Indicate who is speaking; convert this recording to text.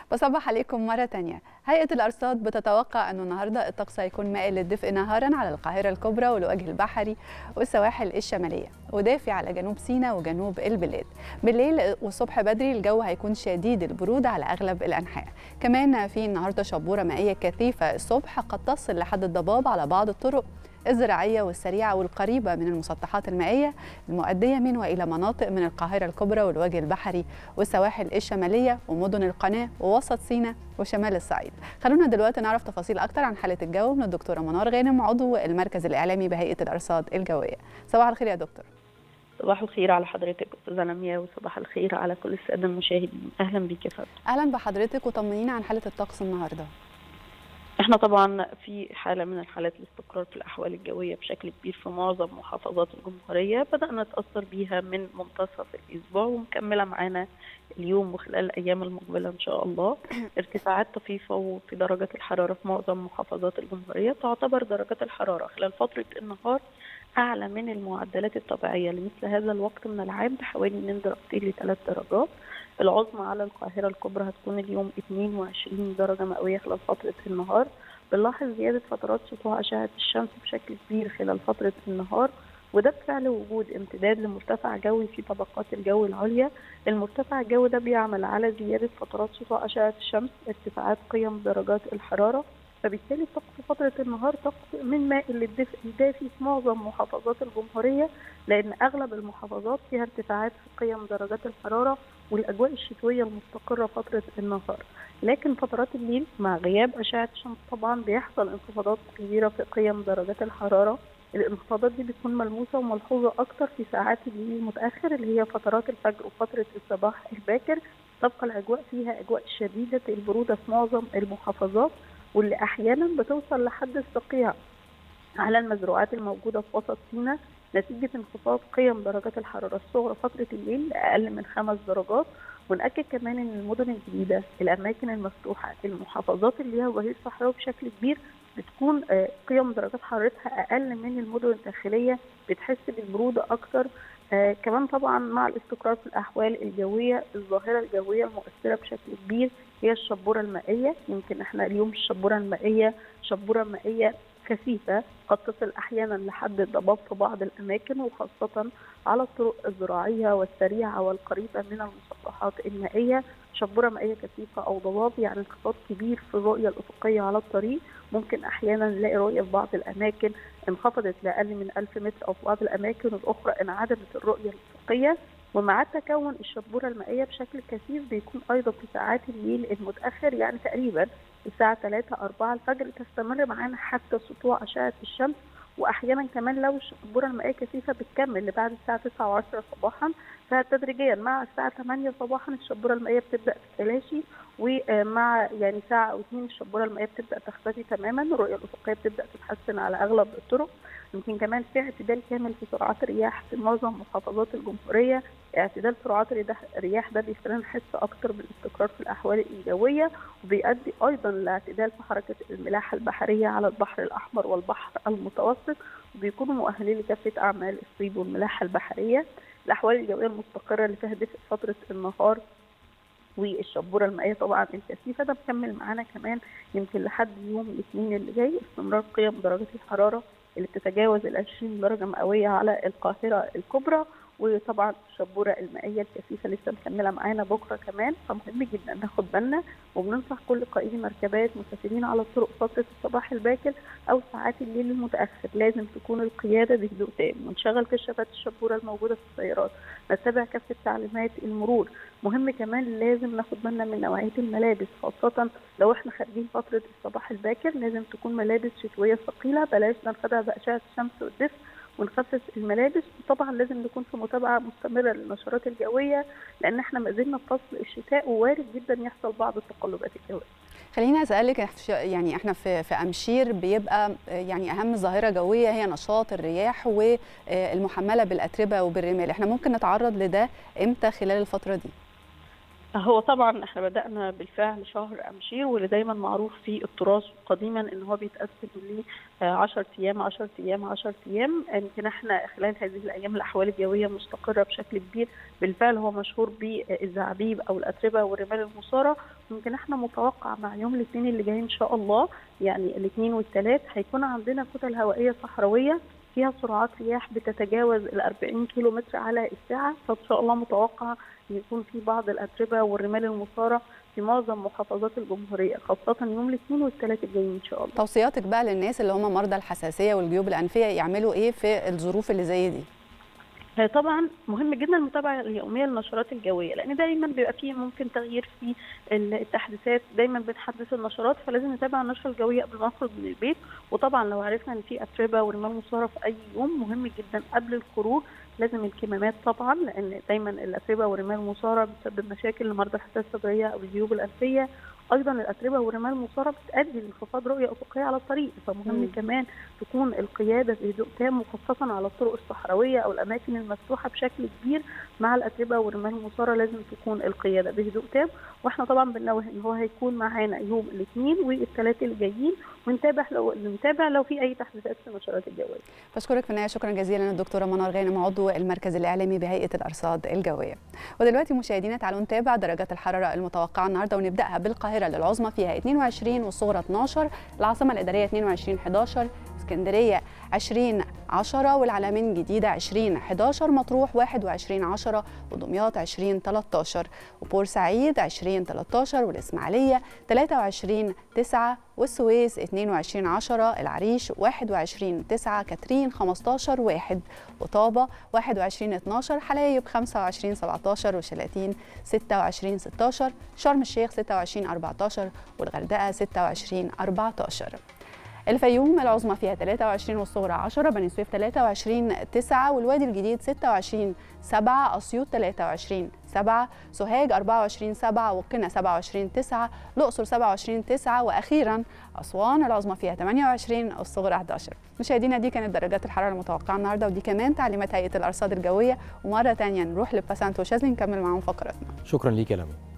Speaker 1: بصبح عليكم مرة تانية هيئة الأرصاد بتتوقع أنه النهاردة الطقس هيكون مائل للدفء نهارا على القاهرة الكبرى والوجه البحري والسواحل الشمالية ودافي على جنوب سيناء وجنوب البلاد بالليل والصبح بدري الجو هيكون شديد البرودة على أغلب الأنحاء كمان في النهاردة شبورة مائية كثيفة الصبح قد تصل لحد الضباب على بعض الطرق الزراعية والسريعة والقريبة من المسطحات المائية المؤدية من وإلى مناطق من القاهرة الكبرى والوجه البحري والسواحل الشمالية ومدن القناة ووسط سيناء وشمال الصعيد خلونا دلوقتي نعرف تفاصيل أكتر عن حالة الجو من الدكتورة منار غانم عضو المركز الإعلامي بهيئة الأرصاد الجوية صباح الخير يا دكتور
Speaker 2: صباح الخير على حضرتك استاذه لمياء وصباح الخير على كل الساده المشاهدين اهلا بيك يا فندم
Speaker 1: أهلا بحضرتك وطمنينا عن حالة الطقس النهاردة
Speaker 2: احنا طبعا في حاله من الحالات الاستقرار في الاحوال الجويه بشكل كبير في معظم محافظات الجمهوريه بدانا نتاثر بيها من منتصف الاسبوع ومكمله معانا اليوم وخلال الايام المقبله ان شاء الله ارتفاعات طفيفه في درجات الحراره في معظم محافظات الجمهوريه تعتبر درجات الحراره خلال فتره النهار اعلى من المعدلات الطبيعيه لمثل هذا الوقت من العام بحوالي من درجتين لثلاث درجات العظمى على القاهرة الكبرى هتكون اليوم 22 درجة مئوية خلال فترة النهار بنلاحظ زيادة فترات سطوع أشعة الشمس بشكل كبير خلال فترة النهار وده بفعل وجود امتداد لمرتفع جوي في طبقات الجو العليا المرتفع الجوي ده بيعمل على زيادة فترات سطوع أشعة الشمس ارتفاعات قيم درجات الحرارة فبالتالي طقس فترة النهار طقس من مائل للدفء الدافي في معظم محافظات الجمهورية لأن أغلب المحافظات فيها ارتفاعات في قيم درجات الحرارة والأجواء الشتوية المستقرة فترة النهار لكن فترات الليل مع غياب أشعة الشمس طبعا بيحصل انخفاضات كبيرة في قيم درجات الحرارة الانخفاضات دي بتكون ملموسة وملحوظة أكتر في ساعات الليل المتأخر اللي هي فترات الفجر وفترة الصباح الباكر تبقى الأجواء فيها أجواء شديدة البرودة في معظم المحافظات واللي أحيانا بتوصل لحد الصقيع على المزروعات الموجودة في وسط سيناء نتيجة انخفاض قيم درجات الحرارة الصغرى فترة الليل لأقل من خمس درجات ونأكد كمان إن المدن الجديدة الأماكن المفتوحة المحافظات اللي ليها ظهير صحراوي بشكل كبير بتكون قيم درجات حرارتها أقل من المدن الداخلية بتحس بالبرودة أكتر آه كمان طبعا مع الاستقرار في الأحوال الجوية الظاهرة الجوية المؤثرة بشكل كبير هي الشبورة المائية يمكن احنا اليوم الشبورة المائية شبورة مائية كثيفة قد تصل أحيانا لحد الضباب في بعض الأماكن وخاصة على الطرق الزراعية والسريعة والقريبة من المسطحات المائية شبورة مائية كثيفة أو ضباب يعني انخفاض كبير في الرؤية الأفقية على الطريق ممكن أحيانا نلاقي رؤية في بعض الأماكن انخفضت لأقل من 1000 متر أو في بعض الأماكن الأخرى انعدمت الرؤية الأفقية ومع تكون الشبورة المائية بشكل كثيف بيكون أيضا في ساعات الليل المتأخر يعني تقريبا الساعة 3 4 الفجر تستمر معانا حتى سطوع أشعة الشمس واحيانا كمان لو الشبوره المائيه كثيفه بتكمل لبعد الساعه 9 و10 صباحا فتدريجيا مع الساعه 8 صباحا الشبوره المائيه بتبدا تتلاشي ومع يعني ساعه او اثنين الشبوره المائيه بتبدا تختفي تماما الرؤيه الافقيه بتبدا تتحسن على اغلب الطرق يمكن كمان في اعتدال كامل في سرعات الرياح في معظم محافظات الجمهوريه اعتدال سرعات الرياح ده بيخلينا نحس اكتر بالاستقرار في الاحوال الجويه وبيؤدي ايضا لاعتدال في حركه الملاحه البحريه على البحر الاحمر والبحر المتوسط وبيكونوا مؤهلين لكافه اعمال الصيد والملاحه البحريه الاحوال الجويه المستقره اللي فيها دفء فتره النهار والشبوره المائيه طبعا الكثيفه ده مكمل معانا كمان يمكن لحد يوم الاثنين اللي جاي استمرار قيم درجات الحراره اللي بتتجاوز ال 20 درجه مئويه على القاهره الكبرى وطبعا الشبوره المائيه الكثيفه لسه مكمله معانا بكره كمان فمهم جدا ناخد بالنا وبننصح كل قائدي مركبات مسافرين على الطرق فتره الصباح الباكر او ساعات الليل المتاخر لازم تكون القياده بهدوء تام ونشغل كشافات الشبوره الموجوده في السيارات نتبع كافه تعليمات المرور مهم كمان لازم ناخد بالنا من نوعيه الملابس خاصه لو احنا خارجين فتره الصباح الباكر لازم تكون ملابس شتويه ثقيله بلاش ننخدع باشعه الشمس والدفء ونخفف الملابس وطبعا لازم نكون في متابعه مستمره للنشرات الجويه لان احنا ما زلنا في فصل الشتاء ووارد جدا يحصل بعض التقلبات الجويه.
Speaker 1: خليني اسالك يعني احنا في في امشير بيبقى يعني اهم ظاهره جويه هي نشاط الرياح والمحمله بالاتربه وبالرمال، احنا ممكن نتعرض لده امتى خلال الفتره دي؟
Speaker 2: هو طبعا احنا بدأنا بالفعل شهر أمشير واللي دايما معروف في التراث قديما ان هو بيتقسم ل 10 ايام 10 ايام 10 ايام يمكن احنا خلال هذه الايام الاحوال الجويه مستقره بشكل كبير بالفعل هو مشهور بالزعبيب او الاتربه والرمال المثاره يمكن احنا متوقع مع يوم الاثنين اللي جاي ان شاء الله يعني الاثنين والثلاث هيكون عندنا كتل هوائيه صحراويه فيها سرعات رياح بتتجاوز ال 40 كيلو متر على الساعه فان شاء الله متوقع يكون في بعض الاتربه والرمال المثاره في معظم محافظات الجمهوريه خاصه يوم الاثنين والثلاث الجايين ان شاء الله.
Speaker 1: توصياتك بقى للناس اللي هم مرضى الحساسيه والجيوب الانفيه يعملوا ايه في الظروف اللي زي دي؟
Speaker 2: طبعا مهم جدا المتابعه اليوميه للنشرات الجويه لان دايما بيبقى فيه ممكن تغيير في التحديثات دايما بنحدث النشرات فلازم نتابع النشره الجويه قبل ما نخرج من البيت وطبعا لو عرفنا ان في اتربه ورمال مثاره في اي يوم مهم جدا قبل الخروج لازم الكمامات طبعا لان دايما الاتربه والرمال المثاره بتسبب مشاكل لمرضى الحساسيه الصدريه او الجيوب الانفيه ايضا الاتربه والرمال المثاره بتؤدي لانخفاض رؤيه افقيه على الطريق فمهم مم. كمان تكون القياده بهدوء تام وخاصه على الطرق الصحراويه او الاماكن المفتوحه بشكل كبير مع الاتربه والرمال المثاره لازم تكون القياده بهدوء تام واحنا طبعا بننوه ان هو هيكون معانا يوم الاثنين والثلاث اللي جايين ونتابع لو نتابع لو في اي تحديثات في النشرات الجويه.
Speaker 1: بشكرك في النهايه شكرا جزيلا الدكتوره منار غانم عضو المركز الاعلامي بهيئه الارصاد الجويه. ودلوقتي مشاهدينا تعالوا نتابع درجات الحراره المتوقعه النهارده ونبداها بالقاهره للعظمى فيها 22 والصغرى 12 العاصمه الاداريه 22 11 اسكندريه 20 10 والعلمين جديدة 20 11 مطروح 21 10 ودمياط 20 13 وبورسعيد 20 13 والإسماعيلية 23 9 والسويس 22 10 العريش 21 9 كاترين 15 1 وطابة 21 12 حلايب 25 17 وشلاتين 26 16 شرم الشيخ 26 14 والغردقة 26 14 الفيوم العظمى فيها 23 والصغرى 10 بني سويف 23 9 والوادي الجديد 26 7 اسيوط 23 7 سوهاج 24 7 وقنا 27 9 الاقصر 27 9 واخيرا اسوان العظمى فيها 28 والصغرى 11 مشاهدينا دي كانت درجات الحراره المتوقعه النهارده ودي كمان تعليمات هيئه الارصاد الجويه ومره ثانيه نروح لباسانتو شاذلي نكمل معاهم فقرتنا
Speaker 3: شكرا ليك يا لمي